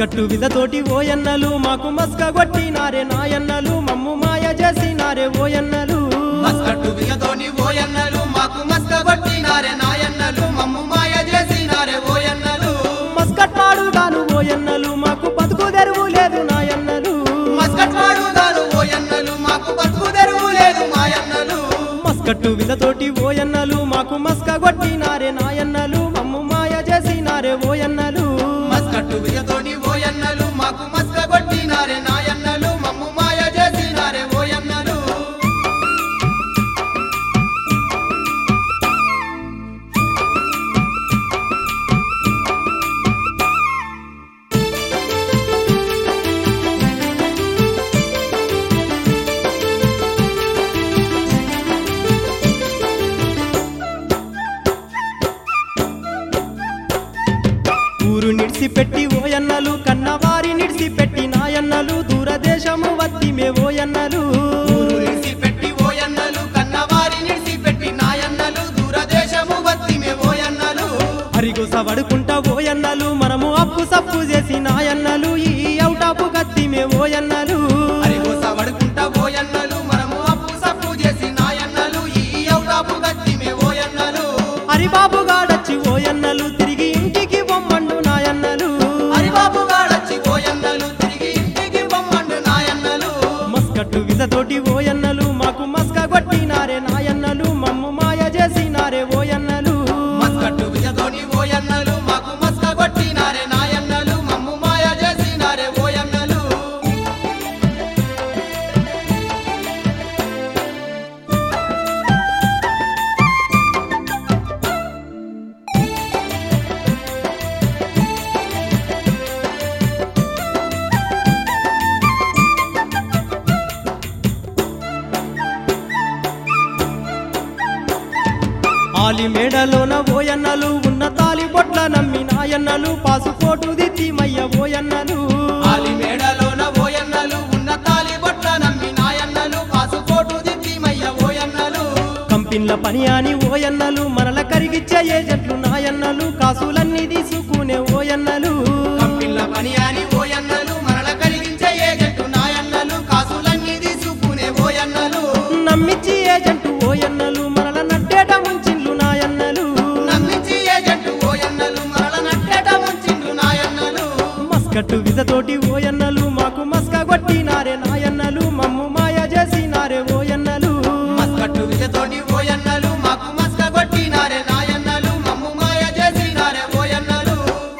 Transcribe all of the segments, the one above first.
మస్కట్టు విధతోటి ఓయన్నలు మాకు మస్క కొట్టినారే నాయన్నలు మమ్ము మాయ చేసినారే ఓయన్నలు మస్కట్టు బియ్యతోని ఓయన్నలు మాకు మస్క కొట్టినారే నాయన్నలు మమ్ము మాయ చేసినారే ఓయన్నలు మస్కట్ పాడుగాను ఓయన్నలు మాకు బతుకు తెరువు లేదు నాయన్నలు మస్కట్ వాడుగాను ఓయన్నలు మాకు బతుకు తెరువు లేదు మాయన్నలు మస్కట్టు విధతోటి ఓయన్నలు మాకు మస్క కొట్టినారే నాయన్నలు మమ్ము మాయ చేసినారే ఓయన్నలు మస్కట్టు బియ్యతోని ఓయన్నలు మాకు మస్క కొట్టినారే నాయన్నలు మమ్ము మాయ చేసినారే ఓయన్నలు ఊరు నిడిసిపెట్టి ఓయన్నలు కన్నవారి నిడిసిపెట్టి నాయన్నలు దూరదేశము వత్తిమే ఓయన్నలు ఊరు నిడిసిపెట్టి ఓయన్నలు కన్నవారి నిడిసిపెట్టి నాయన్నలు దూరదేశము వత్తిమే ఓయన్నలు హరిగోస వడుకుంటా ఓయన్నలు మనము అప్పు సప్పు చేసి నాయన్నలు ఈ ఔటాపు కత్తిమే ఓయన్నలు హరిగోస వడుకుంటా ఓయన్నలు మనము అప్పు సప్పు చేసి నాయన్నలు ఈ ఔటాపు గత్తిమే ఓయన్నలు హరిబాబు గాడచ్చి ఓయన్నలు తిరిగి ఇంటికి బొమ్మండు నాయన్నలు హరిబాబు గాడచ్చి ఓయన్నలు తిరిగి ఇంటికి బొమ్మండు నాయన్నలు మస్కట్టు విధతోటి ఓయన్నలు మాకు మస్క కొట్టినారే నాయన్నలు మమ్ము మాయ చేసినారే ఓయన్నలు మస్కట్టు విజతోని ఓయన్నలు మాకు మస్క కొట్టినారే నాయన్నలు మమ్ము మాయ చేసినారే ఓయన్నలు ఆలి మేడలోన ఓయన్నలు ఉన్న తాలి బొట్ల నమ్మి నాయన్నలు పాసుపోటు దిత్తి మయ్య ఓయన్నలు ఆలి మేడలోన ఓయన్నలు ఉన్న తాలి బొట్ల నమ్మి నాయన్నలు పాసుపోటు దిద్దిమయ్య ఓయన్నలు కంపిన్ల పని అని ఓయన్నలు మనల కరిగిచ్చే ఏజెంట్లు నాయన్నలు కాసులన్నీ తీసుకునే ఓయన్నలు కంపిల్ల పని అని ఓయన్నలు మరల కలిగించే ఏజెంటు నాయన్నలు కాసులన్నీ తీసుకునే ఓయన్నలు నమ్మిచ్చి ఏజెంటు ఓయన్నలు మనల నట్టేట ముంచిన్లు నాయన్నలు నమ్మించి ఏజెంటు ఓయన్నలు మరల నట్టేట ముంచిండ్రు నాయన్నలు మస్కట్టు విధతోటి ఓయన్నలు మాకు మస్క కొట్టినారే నాయన్నలు మమ్ము మాయ చేసినారే ఓయన్నలు మస్కట్టు విజతోటి ఓయన్నలు మాకు మస్క కొట్టినారే నాయన్నలు మమ్ము మాయ చేసినారే ఓయన్నలు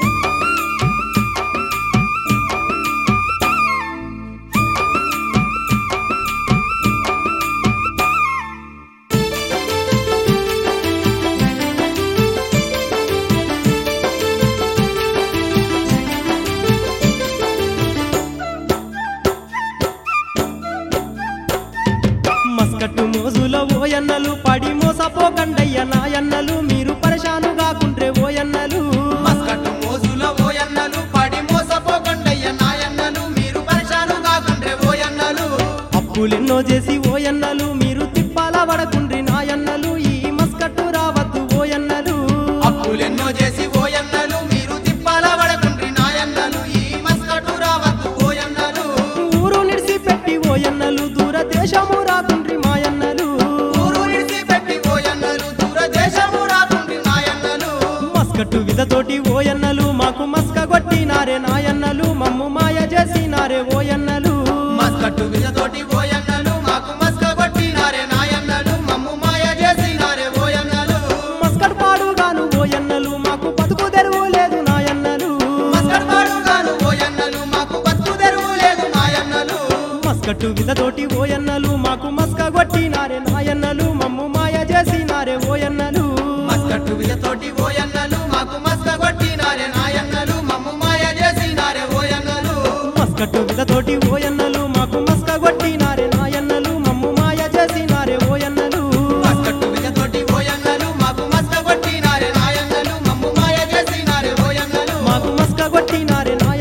మస్కట్టు మోజుల ఓయన్నలు పడి మోసపోకండయ్య నాయన్నలు మీరు పరిశాను కాకుండ్రే ఓయన్నలు మస్కట్టు మోజుల ఓయన్నలు పడి మోసపోకండయ్య నాయన్నలు మీరు పరిశాను కాకుండ్రే ఓయన్నలు అప్పులెన్నో చేసి ఓయన్నలు మీరు తిప్పాల పడకుండ్రి నాయన్నలు ఈ మస్కట్టు రావద్దు ఓయన్నలు అప్పులెన్నో చేసి ఓయన్నలు మీరు తిప్పాల పడకుండ్రి నాయన్నలు ఈ మస్కట్టు రావద్దు ఓయన్నలు ఊరు నిడిసి పెట్టి ఓయన్నలు దూరదేశము రాకుండ్రి మాయన్నలు ఊరు విడిచిపెట్టి ఓయన్నలు దూరదేశము రాకుండ్రి నాయన్నలు మస్కట్టు విధతోటి ఓయన్నలు మాకు మస్క కొట్టినారే నాయన్నలు మమ్ము మాయ చేసినారే ఓయన్నలు మస్కట్టు విజతోటి ఓయన్నలు మాకు మస్క కొట్టినారే నాయన్నలు మమ్ము మాయ చేసినారే ఓయన్నలు మస్కట్ పాడుగాను ఓయన్నలు మాకు బతుకు తెరువు లేదు నాయన్నలు మస్కట్ పాడుగాను ఓయన్నలు మాకు బతుకు తెరువు లేదు నాయన్నలు మస్కట్టు విధతోటి ఓయన్నలు మాకు మస్క కొట్టినారే నాయన్నలు మమ్ము మాయ చేసినారే ఓయన్నలు మస్కట్టు విజతోటి ఓయన్నలు మాకు మస్క కొట్టినారే నాయన్నలు మమ్ము మాయ చేసినారే ఓయన్నలు మస్కట్టు విధతోటి ఓయన్నలు మాకు మస్క కొట్టినారే నాయన్నలు మమ్ము మాయ చేసినారే ఓయన్నలు మస్కట్టు విజతోటి ఓయన్నలు మాకు మస్క కొట్టినారే నాయన్నలు మమ్ము మాయ చేసినారే ఓయన్నలు మాకు మస్క కొట్టినారే నాయన్నలు